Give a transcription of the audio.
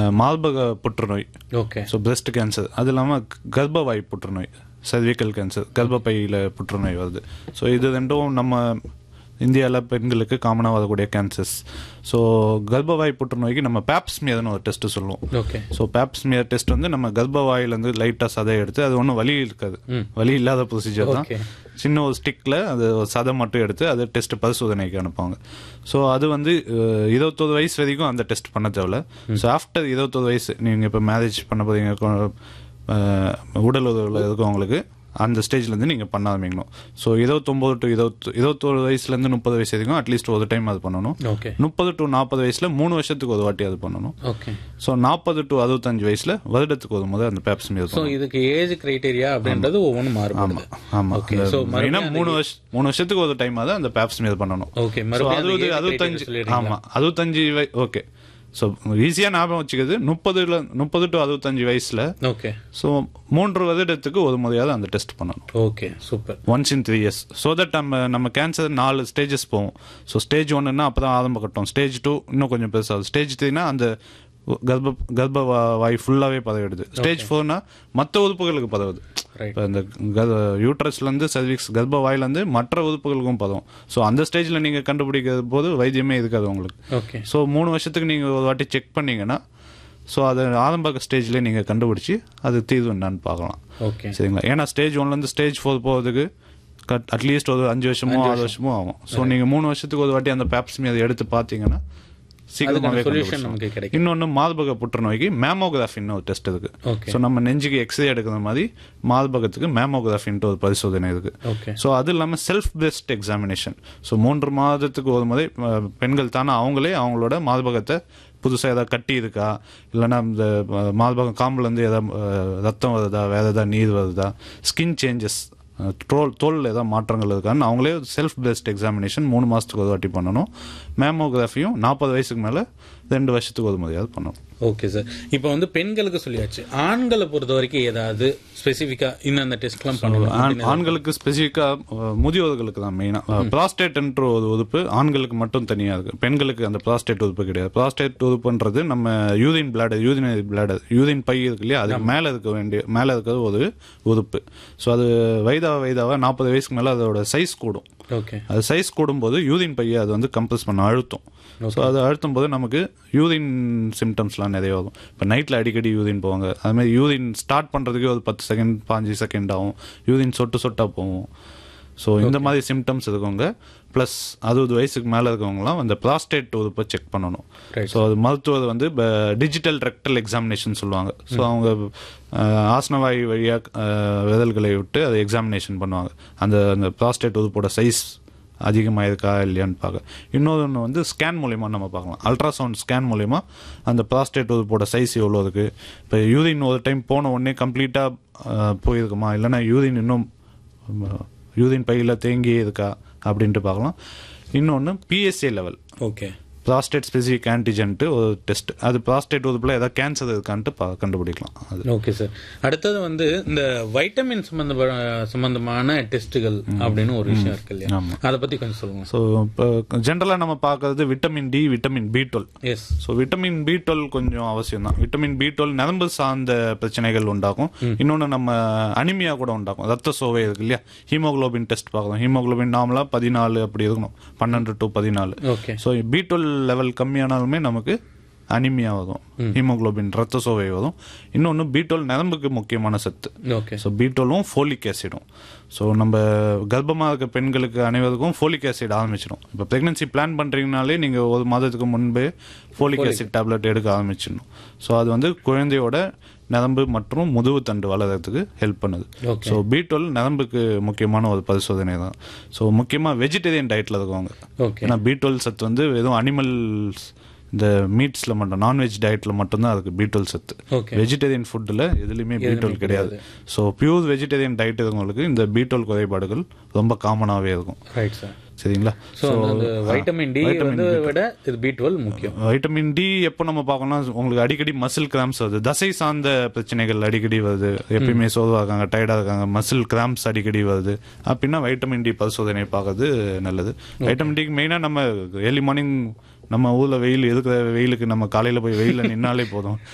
மார்பக புற்றுநோய் okay so breast cancer அது இல்லாமல் கர்ப்பவாய் புற்றுநோய் சர்விக்கல் கேன்சர் கர்ப்பப்பையில் புற்றுநோய் வருது ஸோ இது ரெண்டும் நம்ம இந்தியாவில் பெண்களுக்கு காமனாக வரக்கூடிய கேன்சர்ஸ் ஸோ கர்ப்பவாய் புற்றுநோய்க்கு நம்ம பேப்ஸ்மியர்னு ஒரு டெஸ்ட் சொல்லுவோம் ஓகே ஸோ பேப்ஸ்மியர் டெஸ்ட் வந்து நம்ம கர்ப்பவாயிலேருந்து லைட்டாக சதை எடுத்து அது ஒன்றும் வலி இருக்காது வலி இல்லாத ப்ரொசீஜர் தான் Okay. சின்ன ஒரு ஸ்டிக்கில் அது ஒரு சதை மட்டும் எடுத்து அது டெஸ்ட் பரிசோதனைக்கு அனுப்புவாங்க ஸோ அது வந்து அஹ், இருபத்தொரு வயசு வரைக்கும் அந்த டெஸ்ட் பண்ண தேவையில்ல ஸோ ஆஃப்டர் இருபத்தொரு வயசு நீங்கள் இப்போ மேரேஜ் பண்ண போறீங்க கொ- அஹ், உடல் உறவில் இருக்கவங்களுக்கு அந்த ஸ்டேஜ்லேருந்து நீங்கள் பண்ண ஆரம்பிக்கணும் ஸோ இருபத்தொம்போது டு இருபத்தி இருபத்தொரு வயசுலேருந்து முப்பது வயசு வரைக்கும் அட்லீஸ்ட் ஒரு டைம் அது பண்ணணும் ஓகே முப்பது டு நாற்பது வயசில் மூணு வருஷத்துக்கு ஒரு வாட்டி அது பண்ணணும் ஓகே ஸோ நாற்பது டு அறுபத்தஞ்சு வயசுல வருடத்துக்கு ஒரு முறை அந்த பேப்ஸ்மியர் ஸோ இதுக்கு ஏஜ் கிரைட்டீரியா அப்படின்றது ஒவ்வொன்றும் மாறுபடுது ஆமா ஓகே ஸோ மெயினா மூணு வருஷம் மூணு வருஷத்துக்கு ஒரு டைம் தான் அந்த பேப்ஸ்மியர் பண்ணணும் ஓகே ஸோ மறுபடியும் அறுபது அறுபத்தஞ்சு ஆமா அறுபத்தஞ்சு வய ஓகே ஸோ ஈஸியா ஞாபகம் வச்சுக்கிறது முப்பதுல முப்பது டு அறுபத்தஞ்சு வயசுல ஓகே ஸோ மூன்று வருடத்துக்கு ஒரு முறையாவது அந்த டெஸ்ட் பண்ணணும் okay super once in three years so that நம்ம நம்ம கேன்சர் நாலு ஸ்டேஜஸ் போவோம் ஸோ ஸ்டேஜ் ஒன்றுனா அப்போ தான் ஆரம்ப கட்டம் ஸ்டேஜ் டூ இன்னும் கொஞ்சம் பெருசாகும் ஸ்டேஜ் த்ரீனா அந்த கர்ப்ப கர்ப்ப வா- வாய் ஃபுல்லாகவே பதவிடுது ஸ்டேஜ் ஃபோர்னா மற்ற உறுப்புகளுக்கு பதவுது ரைட் இப்போ இந்த யூட்ரஸ்லேருந்து சர்விக்ஸ் கர்ப்ப வாயிலேருந்து மற்ற உறுப்புகளுக்கும் பதவும் ஸோ அந்த ஸ்டேஜில் நீங்கள் கண்டுபிடிக்கிற போது வைத்தியமே இருக்காது உங்களுக்கு ஓகே ஸோ மூணு வருஷத்துக்கு நீங்கள் ஒரு வாட்டி செக் பண்ணீங்கன்னா ஸோ அதை ஆரம்ப ஸ்டேஜ்லேயே நீங்கள் கண்டுபிடிச்சி அது தீர்வு என்னன்னு பார்க்கலாம் ஓகே சரிங்களா ஏன்னா ஸ்டேஜ் ஒன்லேருந்து ஸ்டேஜ் ஃபோர் போகிறதுக்கு கட் அட்லீஸ்ட் ஒரு அஞ்சு வருஷமோ ஆறு வருஷமோ ஆகும் ஸோ நீங்கள் மூணு வருஷத்துக்கு ஒரு வாட்டி அந்த பேப்ஸ்மி அதை எடுத்து பார்த்தீங்கன்னா சீக்கிரமாகவே சொல்யூஷன் நமக்கு கிடைக்கும் இன்னொன்று மார்பக புற்றுநோய்க்கு மேமோகிராஃபின்னு ஒரு டெஸ்ட் இருக்கு ஓகே ஸோ நம்ம நெஞ்சுக்கு எக்ஸ்ரே எடுக்கிற மாதிரி மார்பகத்துக்கு மேமோகிராஃபின்ட்டு ஒரு பரிசோதனை இருக்கு ஓகே ஸோ அது இல்லாமல் செல்ஃப் பெஸ்ட் எக்ஸாமினேஷன் ஸோ மூன்று மாதத்துக்கு ஒரு முறை அஹ், பெண்கள் தானே அவங்களே அவங்களோட மார்பகத்தை புதுசாக ஏதாவது கட்டி இருக்கா இல்லைன்னா இந்த அஹ், மார்பகம் காம்புலேருந்து ஏதாவது அஹ், ரத்தம் வருதா வேறு ஏதாவது நீர் வருதா ஸ்கின் சேஞ்சஸ் தோல் தோலில் ஏதாவது மாற்றங்கள் இருக்கான்னு அவங்களே செல்ஃப் பெஸ்ட் எக்ஸாமினேஷன் மூணு மாதத்துக்கு ஒரு வாட்டி பண்ணணும் மேமோகிராஃபியும் நாற்பது வயசுக்கு மேலே ரெண்டு வருஷத்துக்கு ஒரு முறையாவது பண்ணணும் ஓகே சார் இப்போ வந்து பெண்களுக்கு சொல்லியாச்சு ஆண்களை பொறுத்த வரைக்கும் ஏதாவது ஸ்பெசிஃபிக்கா இந்தந்த டெஸ்ட்லாம் பண்ணணும் ஆண்- ஆண்களுக்கு ஸ்பெசிஃபிக்காக முதியோர்களுக்கு தான் மெயினாக ப்ராஸ்டேட்ன்ற ஒரு உறுப்பு ஆண்களுக்கு மட்டும் தனியாக இருக்கு பெண்களுக்கு அந்த ப்ராஸ்டேட் உறுப்பு கிடையாது ப்ராஸ்டேட் உறுப்புன்றது நம்ம urine bladder urinary bladder urine பை இருக்கு இல்லையா அதுக்கு மேலே இருக்க வேண்டிய மேலே இருக்கிற ஒரு உறுப்பு ஸோ அது வயதாக வயதாக நாற்பது வயசுக்கு மேலே அதோட சைஸ் கூடும் ஓகே அது சைஸ் கூடும்போது யூரின் பையை அது வந்து கம்ப்ரஸ் பண்ண அழுத்தும் ஸோ அது அழுத்தும் போது நமக்கு யூரின் சிம்டம்ஸ்லாம் நிறைய வரும் இப்போ நைட்டில் அடிக்கடி யூரின் போவாங்க அது மாதிரி யூரின் ஸ்டார்ட் பண்ணுறதுக்கே ஒரு பத்து செகண்ட் பாஞ்சு செகண்ட் ஆகும் யூரின் சொட்டு சொட்டாக போகும் ஸோ இந்த மாதிரி சிம்டம்ஸ் இருக்கவங்க ப்ளஸ் அறுபது வயசுக்கு மேலே இருக்கவங்கலாம் அந்த ப்ராஸ்டேட் உறுப்பை செக் பண்ணணும் Right. ஸோ அது மருத்துவர் வந்து டிஜிட்டல் ரெக்டல் எக்ஸாமினேஷன் சொல்லுவாங்க ஸோ அவங்க அஹ், ஆசனவாய் வழியாக விரல்களை விட்டு அதை எக்ஸாமினேஷன் பண்ணுவாங்க அந்த அந்த ப்ராஸ்டேட் உறுப்போட சைஸ் அதிகமாக இருக்கா இல்லையான்னு பார்க்க இன்னொரு ஒன்று வந்து ஸ்கேன் மூலிமா நம்ம பார்க்கலாம் அல்ட்ராசவுண்ட் ஸ்கேன் மூலிமா அந்த ப்ராஸ்டேட் உறுப்போட சைஸ் எவ்வளோ இருக்குது இப்போ யூரின் ஒரு டைம் போன உடனே கம்ப்ளீட்டாக போயிருக்குமா இல்லைன்னா யூரின் இன்னும் யூரின் பையில் தேங்கி இருக்கா அப்படின்ட்டு பார்க்கலாம் இன்னொன்று PSA level okay prostate specific antigen ஒரு டெஸ்ட் அது ப்ராஸ்டேட் உறுப்பில் ஏதாவது கேன்சர் இருக்கான்ட்டு பா கண்டுபிடிக்கலாம் அது ஓகே சார் அடுத்தது வந்து இந்த வைட்டமின் சம்பந்த சம்பந்தமான டெஸ்ட்டுகள் அப்படின்னு ஒரு விஷயம் இருக்கு இல்லையா ஆமா. அதை பத்தி கொஞ்சம் சொல்லுங்க ஸோ இப்போ ஜென்ரலாக நம்ம பார்க்கறது vitamin D vitamin B twelve எஸ் ஸோ விட்டமின் பி டுவெல் கொஞ்சம் அவசியம் தான் விட்டமின் பி டுவெல் நரம்பு சார்ந்த பிரச்சனைகள் உண்டாகும் இன்னொன்று நம்ம அனிமியா கூட உண்டாகும் ரத்த சோவை இருக்கு இல்லையா ஹீமோகுளோபின் டெஸ்ட் பார்க்கணும் ஹீமோகுளோபின் நார்மலாக பதினாலு அப்படி இருக்கணும் பன்னெண்டு டு பதினாலு okay so B twelve level கம்மியானாலுமே நமக்கு அனிமியா வரும் ஹீமோகுளோபின் ரத்த சோவை வரும் இன்னொன்று பி டுவெல் நரம்புக்கு முக்கியமான சத்து ஓகே ஸோ பீட்டோலும் ஃபோலிக் ஆசிடும் ஸோ நம்ம கர்ப்பமாக இருக்க பெண்களுக்கு அனைவருக்கும் ஃபோலிக் ஆசிட் ஆரம்பிச்சிடும் இப்போ ப்ரெக்னன்சி பிளான் பண்ணுறீங்கனாலே நீங்கள் ஒரு மாதத்துக்கு முன்பே ஃபோலிக் ஆசிட் டேப்லெட் எடுக்க ஆரம்பிச்சிடணும் ஸோ அது வந்து குழந்தையோட நரம்பு மற்றும் முதுகு தண்டு வளர்கிறதுக்கு ஹெல்ப் பண்ணுது Okay. ஸோ பி டுவெல் நரம்புக்கு முக்கியமான ஒரு பரிசோதனை தான் ஸோ முக்கியமாக வெஜிடேரியன் டயட்டில் இருக்கவங்க ஓகே ஏன்னா பி டுவெல் சத்து வந்து வெறும் அனிமல்ஸ் இந்த மீட்ஸில் மட்டும் நான்வெஜ் டயட்டில் மட்டும்தான் அதுக்கு பி டுவெல் சத்து ஓகே வெஜிடேரியன் ஃபுட்டில் எதுலையுமே பி டுவெல் கிடையாது ஸோ பியூர் வெஜிடேரியன் டயட் இருக்கவங்களுக்கு இந்த பி டுவெல் குறைபாடுகள் ரொம்ப காமனாகவே இருக்கும் ரைட் சார் சரிங்களா ஸோ அந்த வைட்டமின் டி வந்து விட இது பி டுவெல் முக்கியம் வைட்டமின் டி எப்போ நம்ம பார்க்கணும்னா உங்களுக்கு அடிக்கடி மசில் கிராம்ஸ் வருது தசை சார்ந்த பிரச்சனைகள் அடிக்கடி வருது எப்பயுமே சோர்வாக இருக்காங்க டயர்டாக இருக்காங்க மசில் கிராம்ஸ் அடிக்கடி வருது அப்படின்னா வைட்டமின் டி பரிசோதனை பார்க்கறது நல்லது வைட்டமின் டிக்கு மெயினாக நம்ம ஏர்லி மார்னிங் நம்ம ஊரில் வெயில் இருக்கிற வெயிலுக்கு நம்ம காலையில் போய் வெயிலில் நின்னாலே போதும்